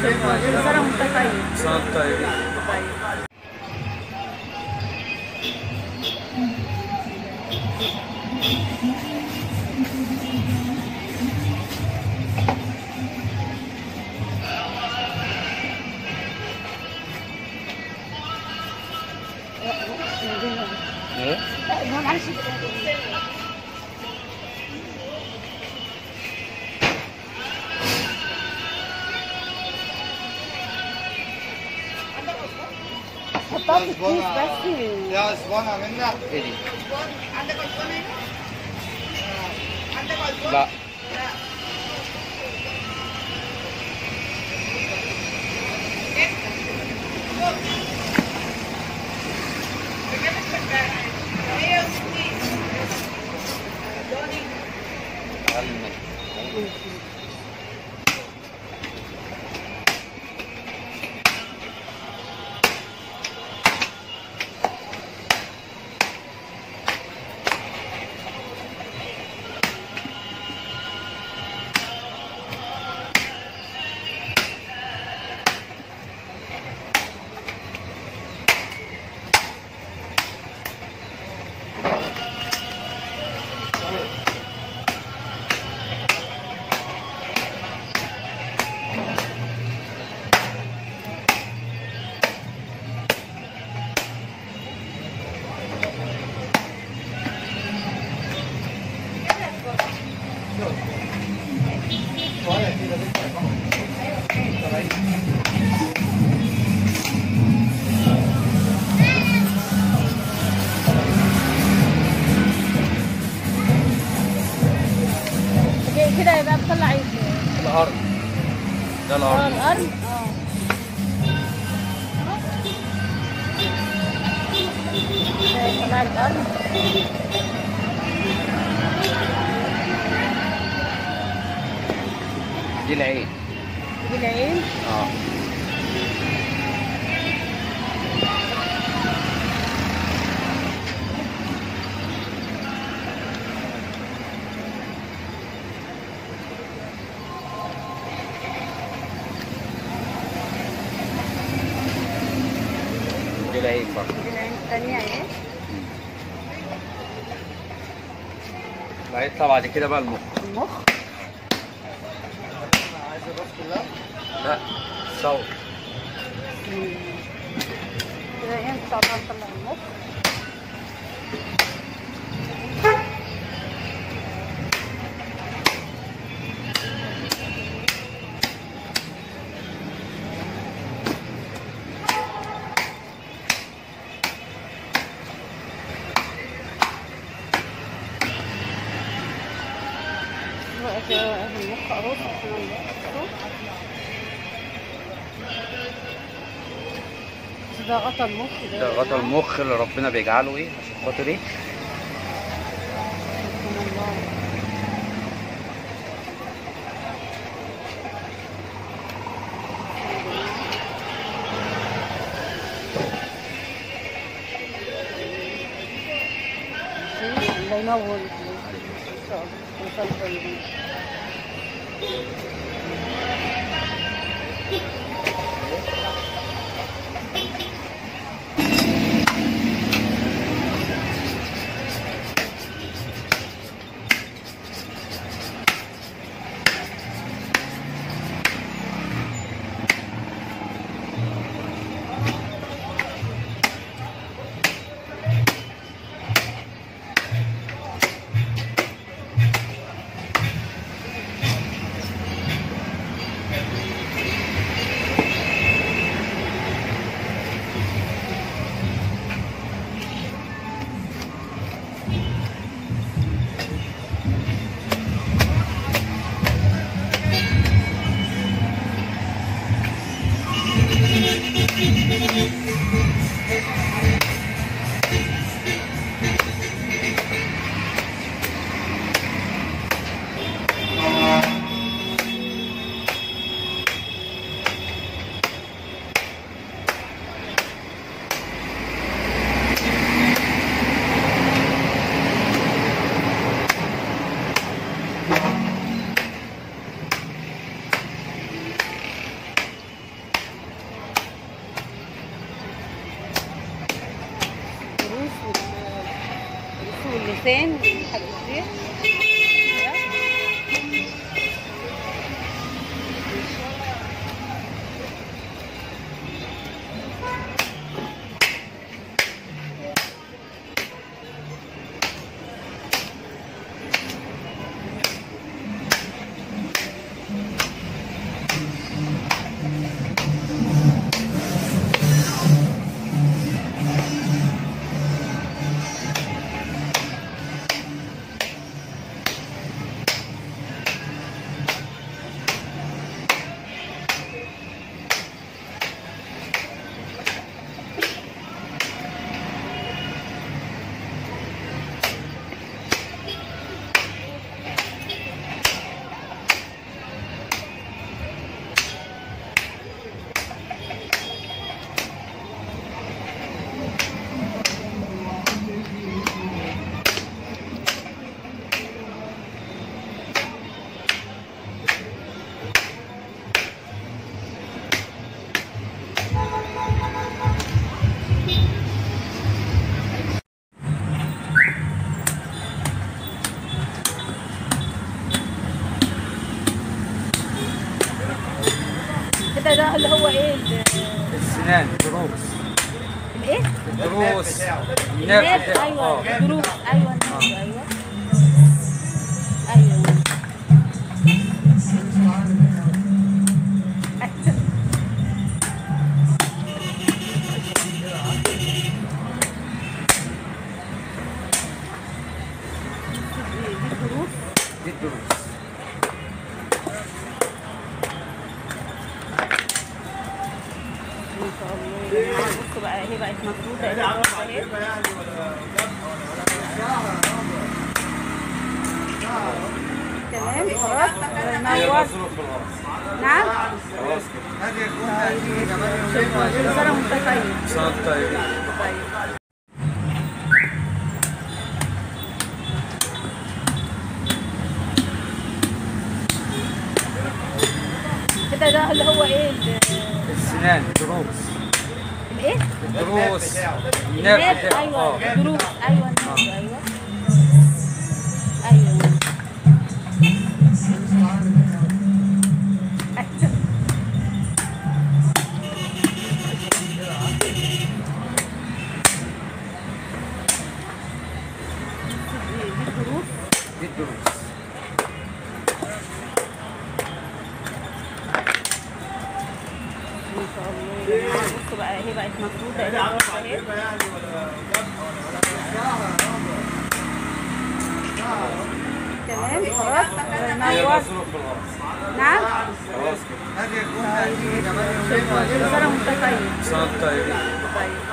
صفات كل سنه وانت طيب سنة طيبين طيب ايه؟ لا معلش حطها في الكيس بس يا اسبوعنا منك ايه دي؟ عندك عصفانة هنا؟ عندك عصفانة؟ لا هي وستين اقل منك كده يبقى بطلع ايه؟ الارض ده اه الارض الارض اه ده يطلع الارض دي العين دي العين اه دي العين برضه دي العين الثانية اهي هيطلع بعد كده بقى المخ المخ عايز الراس كلها لا صوت كده ايه ان شاء الله نطلع المخ واقف واقف المخ اهو سبحان الله أهو. بس ده غطا المخ ده غطا المخ اللي ربنا بيجعله ايه عشان خاطر ايه سبحان الله الله ينور ان شاء الله كل سنه وأنتم طيبين حسين حق الشيخ كده ده اللي هو ايه ال- السنان دروس الايه؟ دروس الناس النرف ايوه اه الدروس ايوه الناس ايوه ايوه دي الدروس دي الدروس ما شاء الله يا جماعة. بصوا بقى هي بقت مفروضة اهي تمام خلاص نور نعم خلاص شكرا كل سنة وانت طيب سنة طيب طيب كده ده اللي هو ايه ال- السنان دروس الايه؟ دروس الناس النرف ايوه اه الدروس ايوه الناس ايوه ايوه دي الدروس دي الدروس ما شاء الله يا جماعة. بصوا بقى هي بقت مفروضة اهي تمام خلاص نور نعم خلاص شكرا كل سنة وانت طيب سنة طيب طيب